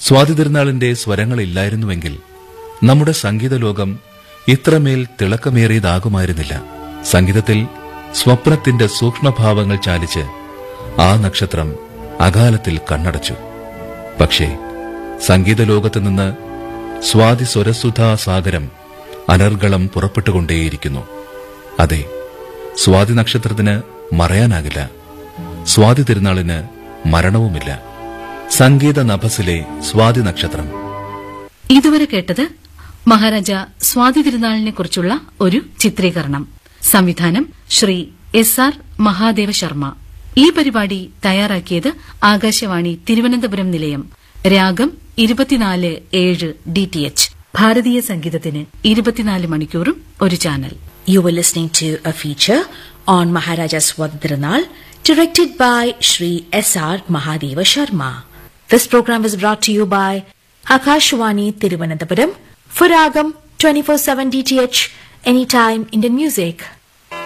സ്വാതി തിരുനാളിന്റെ സ്വരങ്ങളില്ലായിരുന്നുവെങ്കിൽ നമ്മുടെ സംഗീത ലോകം ഇത്രമേൽ തിളക്കമേറിയതാകുമായിരുന്നില്ല സംഗീതത്തിൽ സ്വപ്നത്തിന്റെ സൂക്ഷ്മഭാവങ്ങൾ ചാലിച്ച് ആ നക്ഷത്രം അകാലത്തിൽ കണ്ണടച്ചു പക്ഷേ സംഗീത ലോകത്ത് നിന്ന് സ്വാതി സ്വരസുധാ സാഗരം അനർഗളം പുറപ്പെട്ടുകൊണ്ടേയിരിക്കുന്നു അതെ സ്വാതി നക്ഷത്രത്തിന് മറയാനാകില്ല സ്വാതി തിരുനാളിന് മരണവുമില്ല സംഗീത നഭസിലെ സ്വാതി നക്ഷത്രം ഇതുവരെ കേട്ടത് മഹാരാജ സ്വാതി തിരുനാളിനെ കുറിച്ചുള്ള ഒരു ചിത്രീകരണം സംവിധാനം ശ്രീ എസ് ആർ മഹാദേവ ശർമ്മ ഈ പരിപാടി തയ്യാറാക്കിയത് ആകാശവാണി തിരുവനന്തപുരം നിലയം രാഗം ഇരുപത്തിനാല് ഏഴ് ഡി ടി എച്ച് ഭാരതീയ സംഗീതത്തിന് ഇരുപത്തിനാല് മണിക്കൂറും ഒരു channel You were listening to a feature on Maharaja Swadhiranal directed by Shri S.R. Mahadeva Sharma. This program was brought to you by Akashwani Tiruvananthapuram for Ragam 24-7 DTH Anytime Indian Music.